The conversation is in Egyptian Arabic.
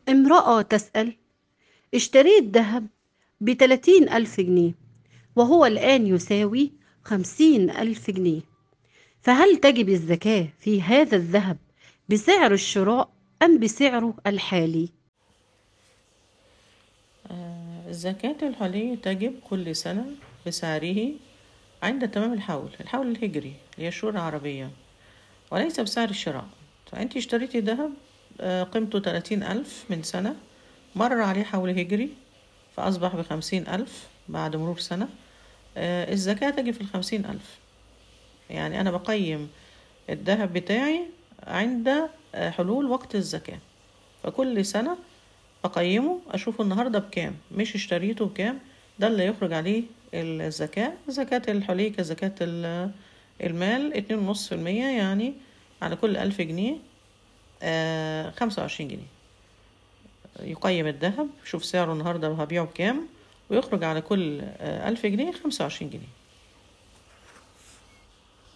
امرأة تسأل اشتريت ذهب بتلاتين ألف جنيه وهو الآن يساوي خمسين ألف جنيه فهل تجب الزكاة في هذا الذهب بسعر الشراء أم بسعره الحالي؟ الزكاة الحالية تجب كل سنة بسعره عند تمام الحول الحول الهجري اللي هي الشهور العربية وليس بسعر الشراء فأنت اشتريتي ذهب آه، قيمته تلاتين ألف من سنة مر عليه حول هجري فأصبح بخمسين ألف بعد مرور سنة آه، الزكاة تجي في الخمسين ألف يعني أنا بقيم الذهب بتاعي عند آه، حلول وقت الزكاة فكل سنة أقيمه أشوفه النهاردة بكام مش اشتريته بكام ده اللي يخرج عليه الزكاة زكاة الحلي كزكاة ال- المال اتنين ونص في المية يعني على كل ألف جنيه خمسة وعشرين جنيه يقيم الذهب شوف سعره النهاردة وهبيعه بكام ويخرج على كل آه، ألف جنيه خمسة وعشرين جنيه